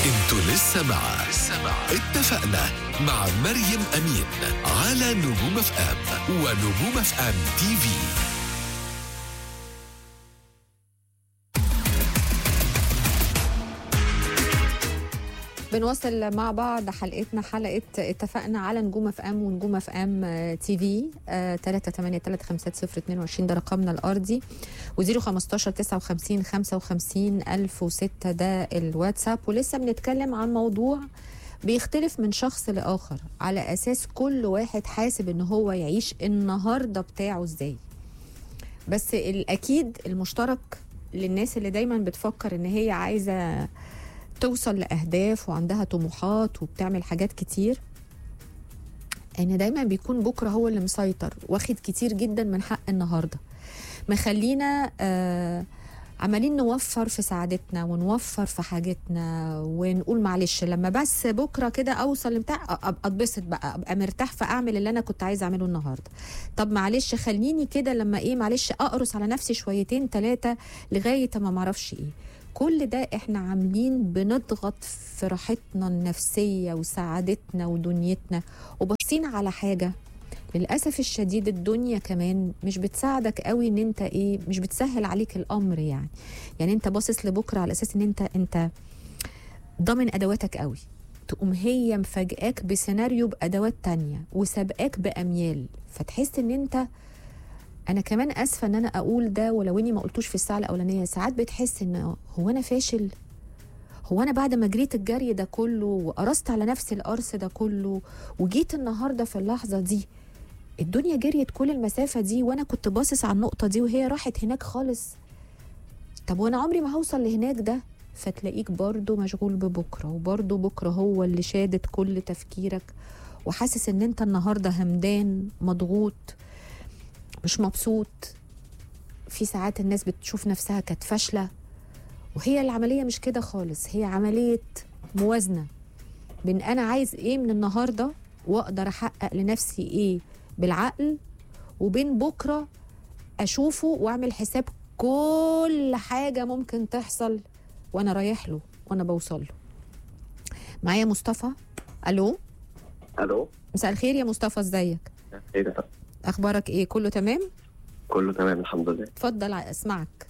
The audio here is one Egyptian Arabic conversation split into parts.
انتوا لسه مع اتفقنا مع مريم أمين على نجوم اف ام ونجوم اف ام تي في بنواصل مع بعض حلقتنا حلقة اتفقنا على نجوم اف ام ونجوم اف ام تي في 3 8 3 5 0 22 ده رقمنا الارضي و0 15 59 55 1006 ده الواتساب ولسه بنتكلم عن موضوع بيختلف من شخص لاخر على اساس كل واحد حاسب ان هو يعيش النهارده بتاعه ازاي بس الاكيد المشترك للناس اللي دايما بتفكر ان هي عايزه توصل لأهداف وعندها طموحات وبتعمل حاجات كتير ان دايما بيكون بكره هو اللي مسيطر واخد كتير جدا من حق النهارده مخلينا آه عمالين نوفر في سعادتنا ونوفر في حاجتنا ونقول معلش لما بس بكره كده اوصل لبتاع أ- أب- اتبسط بقى ابقى مرتاح فاعمل اللي انا كنت عايز اعمله النهارده طب معلش خليني كده لما ايه معلش اقرص على نفسي شويتين ثلاثه لغايه ما معرفش ايه كل ده احنا عاملين بنضغط في راحتنا النفسيه وسعادتنا ودنيتنا وباصين على حاجه للاسف الشديد الدنيا كمان مش بتساعدك قوي ان انت ايه مش بتسهل عليك الامر يعني يعني انت باصص لبكره على اساس ان انت انت ضامن ادواتك قوي تقوم هي مفاجئاك بسيناريو بادوات تانية وسابقاك باميال فتحس ان انت انا كمان اسفه ان انا اقول ده ولو اني ما قلتوش في الساعه الاولانيه ساعات بتحس ان هو انا فاشل هو انا بعد ما جريت الجري ده كله وقرصت على نفسي القرص ده كله وجيت النهارده في اللحظه دي الدنيا جريت كل المسافه دي وانا كنت باصص على النقطه دي وهي راحت هناك خالص طب وانا عمري ما هوصل لهناك ده فتلاقيك برضه مشغول ببكره وبرضه بكره هو اللي شادد كل تفكيرك وحاسس ان انت النهارده همدان مضغوط مش مبسوط في ساعات الناس بتشوف نفسها كانت فاشله وهي العمليه مش كده خالص هي عمليه موازنه بين انا عايز ايه من النهارده واقدر احقق لنفسي ايه بالعقل وبين بكره اشوفه واعمل حساب كل حاجه ممكن تحصل وانا رايح له وانا بوصل له معايا مصطفى الو الو مساء الخير يا مصطفى ازيك ايه ده اخبارك ايه كله تمام كله تمام الحمد لله اتفضل اسمعك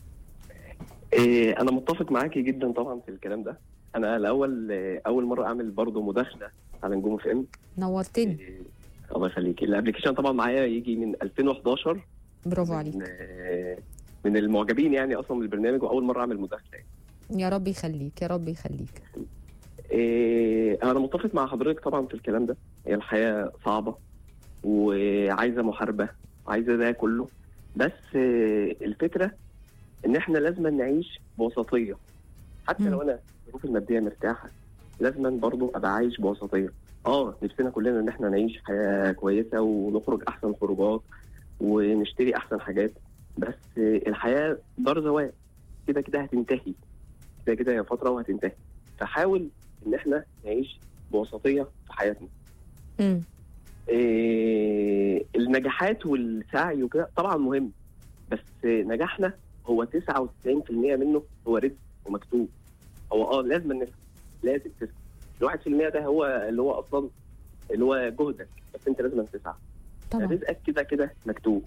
إيه انا متفق معاكي جدا طبعا في الكلام ده انا الاول آه، اول مره اعمل برضه مداخله على نجوم اف ام نورتني إيه الله يخليكي الابلكيشن طبعا معايا يجي من 2011 برافو من, عليك آه، من المعجبين يعني اصلا بالبرنامج واول مره اعمل مداخله يعني. يا رب يخليك يا رب يخليك إيه انا متفق مع حضرتك طبعا في الكلام ده هي الحياه صعبه وعايزه محاربه عايزه ده كله بس آه، الفكره ان احنا لازم نعيش بوسطيه حتى مم. لو انا الظروف الماديه مرتاحه لازم برضو ابقى عايش بوسطيه اه نفسنا كلنا ان احنا نعيش حياه كويسه ونخرج احسن خروجات ونشتري احسن حاجات بس آه، الحياه دار زوال كده كده هتنتهي كده كده هي فتره وهتنتهي فحاول ان احنا نعيش بوسطيه في حياتنا امم إيه النجاحات والسعي وكده طبعا مهم بس نجاحنا هو 99% منه هو رزق ومكتوب هو اه لازم نسعى لازم تسعى الواحد في المية ده هو اللي هو اصلا اللي هو جهدك بس انت لازم تسعى طبعا رزقك كده كده مكتوب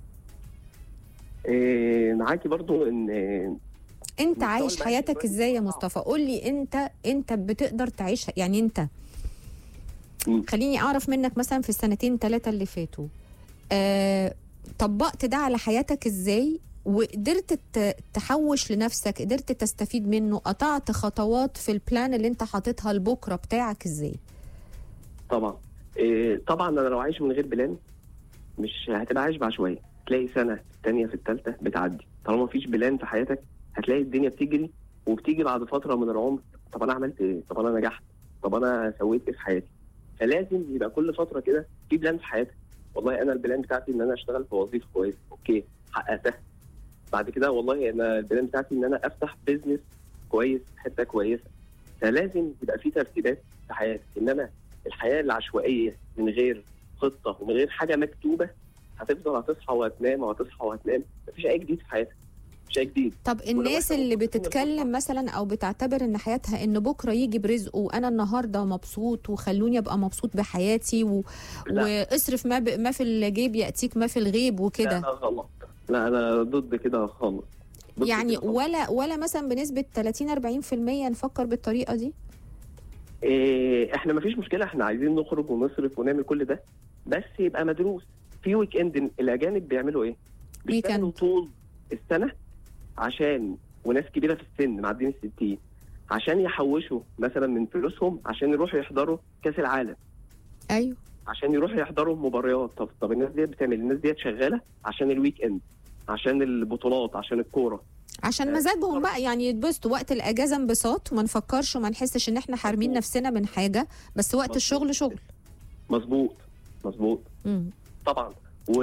إيه معاكي برضو ان انت مستوى عايش المعيشة حياتك دلوقتي ازاي يا صعب. مصطفى قول لي انت انت بتقدر تعيشها يعني انت مم. خليني اعرف منك مثلا في السنتين ثلاثه اللي فاتوا آه طبقت ده على حياتك ازاي وقدرت ت- تحوش لنفسك قدرت تستفيد منه قطعت خطوات في البلان اللي انت حاططها لبكره بتاعك ازاي طبعا إيه طبعا انا لو عايش من غير بلان مش هتبقى عايش بعشوائيه تلاقي سنه الثانيه في الثالثه بتعدي طالما مفيش بلان في حياتك هتلاقي الدنيا بتجري وبتيجي بعد فتره من العمر طب انا عملت ايه طب انا نجحت طب انا سويت ايه في حياتي فلازم يبقى كل فتره كده في بلان في حياتك والله انا البلان بتاعتي ان انا اشتغل في وظيفه كويسه اوكي حققتها بعد كده والله انا البلان بتاعتي ان انا افتح بيزنس كويس في حته كويسه فلازم يبقى في ترتيبات في حياتك انما الحياه العشوائيه من غير خطه ومن غير حاجه مكتوبه هتفضل هتصحى وهتنام وهتصحى وهتنام مفيش اي جديد في حياتك شيء جديد طب الناس إحنا اللي مبسوطين بتتكلم مثلا او بتعتبر ان حياتها ان بكره يجي برزقه وانا النهارده مبسوط وخلوني ابقى مبسوط بحياتي و... لا. واصرف ما ب... ما في الجيب ياتيك ما في الغيب لا وكده لا غلط لا انا ضد كده خالص ضد يعني كده خالص. ولا ولا مثلا بنسبه 30 40% نفكر بالطريقه دي إيه احنا مفيش مشكله احنا عايزين نخرج ونصرف ونعمل كل ده بس يبقى مدروس في ويك اند الاجانب بيعملوا ايه؟ بيشتغلوا ويكند. طول السنه عشان وناس كبيره في السن معدين ال 60 عشان يحوشوا مثلا من فلوسهم عشان يروحوا يحضروا كاس العالم ايوه عشان يروحوا يحضروا مباريات طب طب الناس ديت بتعمل الناس ديت شغاله عشان الويك اند عشان البطولات عشان الكوره عشان آه، مزاجهم بقى يعني يتبسطوا وقت الاجازه انبساط وما نفكرش وما نحسش ان احنا حارمين مظبوط. نفسنا من حاجه بس وقت مظبوط. الشغل شغل مظبوط مظبوط مم. طبعا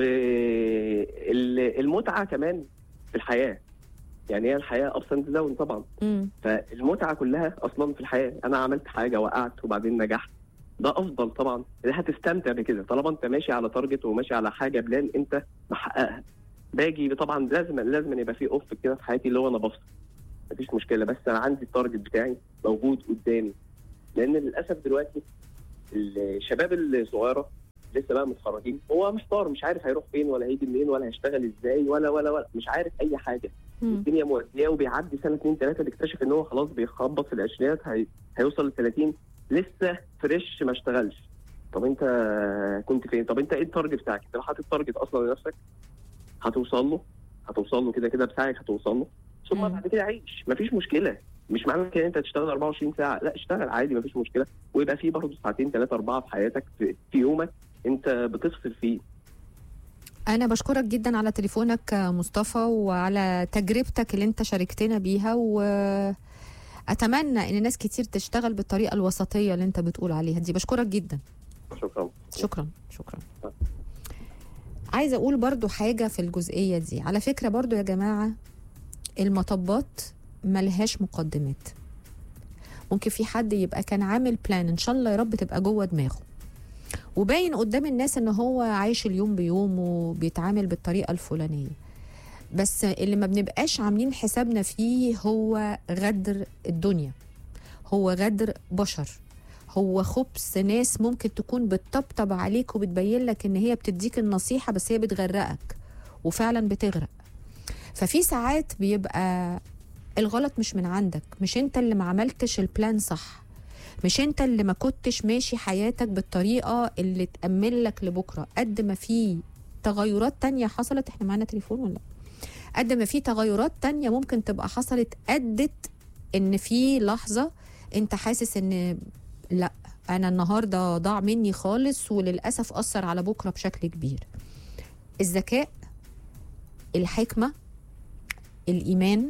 والمتعه كمان في الحياه يعني هي الحياه ابس اند داون طبعا مم. فالمتعه كلها اصلا في الحياه انا عملت حاجه وقعت وبعدين نجحت ده افضل طبعا اللي هتستمتع بكده طالما انت ماشي على تارجت وماشي على حاجه بلان انت محققها باجي طبعا لازم لازم يبقى في اوف كده في حياتي اللي هو انا بفصل مفيش مشكله بس انا عندي التارجت بتاعي موجود قدامي لان للاسف دلوقتي الشباب الصغيره لسه بقى متخرجين هو محتار مش عارف هيروح فين ولا هيجي منين ولا هيشتغل ازاي ولا ولا ولا مش عارف اي حاجه مم. الدنيا موديه وبيعدي سنه اتنين تلاته بيكتشف ان هو خلاص بيخبط في العشرينات هي... هيوصل ل 30 لسه فريش ما اشتغلش طب انت كنت فين؟ طب انت ايه التارجت بتاعك؟ انت لو حاطط تارجت اصلا لنفسك هتوصل له هتوصل له كده كده بساعك هتوصل له ثم مم. بعد كده عيش مفيش مشكله مش معنى كده انت تشتغل 24 ساعه لا اشتغل عادي مفيش مشكله ويبقى في برضه ساعتين ثلاثه اربعه في حياتك في, في يومك انت بتفصل فيه انا بشكرك جدا على تليفونك آه، مصطفى وعلى تجربتك اللي انت شاركتنا بيها واتمنى ان ناس كتير تشتغل بالطريقه الوسطيه اللي انت بتقول عليها دي بشكرك جدا شكرا شكرا شكرا عايزه اقول برضو حاجه في الجزئيه دي على فكره برضو يا جماعه المطبات ملهاش مقدمات ممكن في حد يبقى كان عامل بلان ان شاء الله يا رب تبقى جوه دماغه وباين قدام الناس ان هو عايش اليوم بيوم وبيتعامل بالطريقه الفلانيه بس اللي ما بنبقاش عاملين حسابنا فيه هو غدر الدنيا هو غدر بشر هو خبث ناس ممكن تكون بتطبطب عليك وبتبين لك ان هي بتديك النصيحه بس هي بتغرقك وفعلا بتغرق ففي ساعات بيبقى الغلط مش من عندك مش انت اللي ما عملتش البلان صح مش انت اللي ما كنتش ماشي حياتك بالطريقه اللي تأمن لك لبكره قد ما في تغيرات تانية حصلت احنا معانا تليفون ولا لأ؟ قد ما في تغيرات تانية ممكن تبقى حصلت أدت ان في لحظه انت حاسس ان لا انا النهارده ضاع مني خالص وللاسف اثر على بكره بشكل كبير الذكاء الحكمه الايمان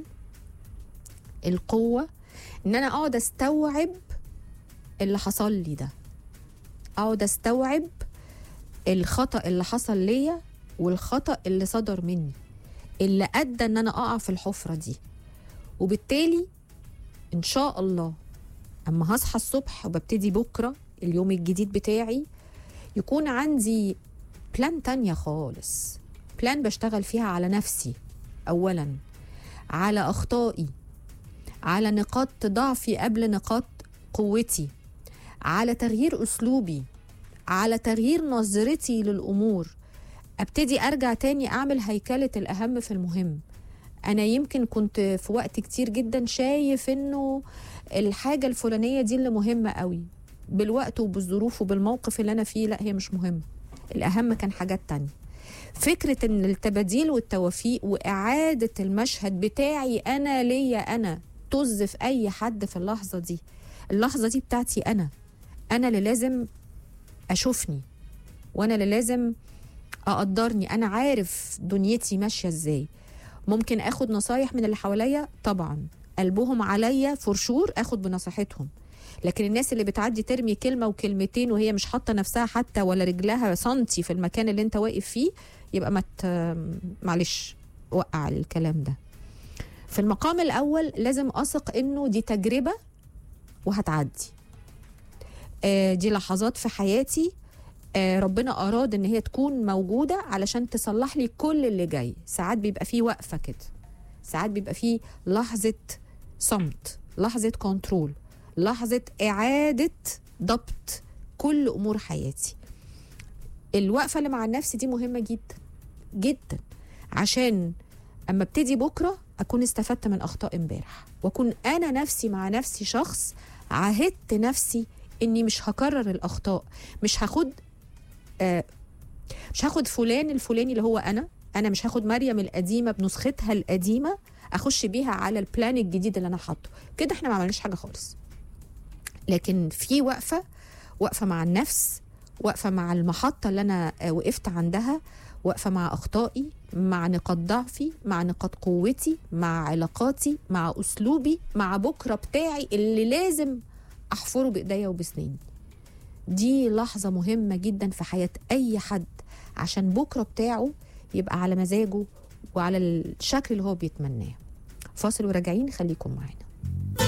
القوه ان انا اقعد استوعب اللي حصل لي ده اقعد استوعب الخطا اللي حصل ليا والخطا اللي صدر مني اللي ادى ان انا اقع في الحفره دي وبالتالي ان شاء الله اما هصحى الصبح وببتدي بكره اليوم الجديد بتاعي يكون عندي بلان تانية خالص بلان بشتغل فيها على نفسي اولا على اخطائي على نقاط ضعفي قبل نقاط قوتي على تغيير اسلوبي على تغيير نظرتي للامور ابتدي ارجع تاني اعمل هيكله الاهم في المهم انا يمكن كنت في وقت كتير جدا شايف انه الحاجه الفلانيه دي اللي مهمه قوي بالوقت وبالظروف وبالموقف اللي انا فيه لا هي مش مهمه الاهم كان حاجات تانية فكرة ان التباديل والتوافيق واعادة المشهد بتاعي انا ليا انا طز في اي حد في اللحظة دي اللحظة دي بتاعتي انا انا اللي لازم اشوفني وانا اللي لازم اقدرني انا عارف دنيتي ماشية ازاي ممكن اخد نصايح من اللي حواليا طبعا قلبهم عليا فرشور اخد بنصيحتهم لكن الناس اللي بتعدي ترمي كلمة وكلمتين وهي مش حاطة نفسها حتى ولا رجلها سنتي في المكان اللي انت واقف فيه يبقى ما مت... معلش وقع الكلام ده في المقام الأول لازم أثق إنه دي تجربة وهتعدي آه دي لحظات في حياتي آه ربنا أراد إن هي تكون موجودة علشان تصلح لي كل اللي جاي ساعات بيبقى فيه وقفة كده ساعات بيبقى فيه لحظه صمت لحظه كنترول لحظه اعاده ضبط كل امور حياتي الوقفه اللي مع النفس دي مهمه جدا جدا عشان اما ابتدي بكره اكون استفدت من اخطاء امبارح واكون انا نفسي مع نفسي شخص عهدت نفسي اني مش هكرر الاخطاء مش هاخد آه مش هاخد فلان الفلاني اللي هو انا انا مش هاخد مريم القديمه بنسختها القديمه اخش بيها على البلان الجديد اللي انا حاطه كده احنا ما عملناش حاجه خالص لكن في وقفه وقفه مع النفس وقفه مع المحطه اللي انا آه، وقفت عندها واقفه مع اخطائي مع نقاط ضعفي مع نقاط قوتي مع علاقاتي مع اسلوبي مع بكره بتاعي اللي لازم احفره بايديا وبسناني دي لحظه مهمه جدا في حياه اي حد عشان بكره بتاعه يبقى على مزاجه وعلى الشكل اللي هو بيتمناه فاصل وراجعين خليكم معانا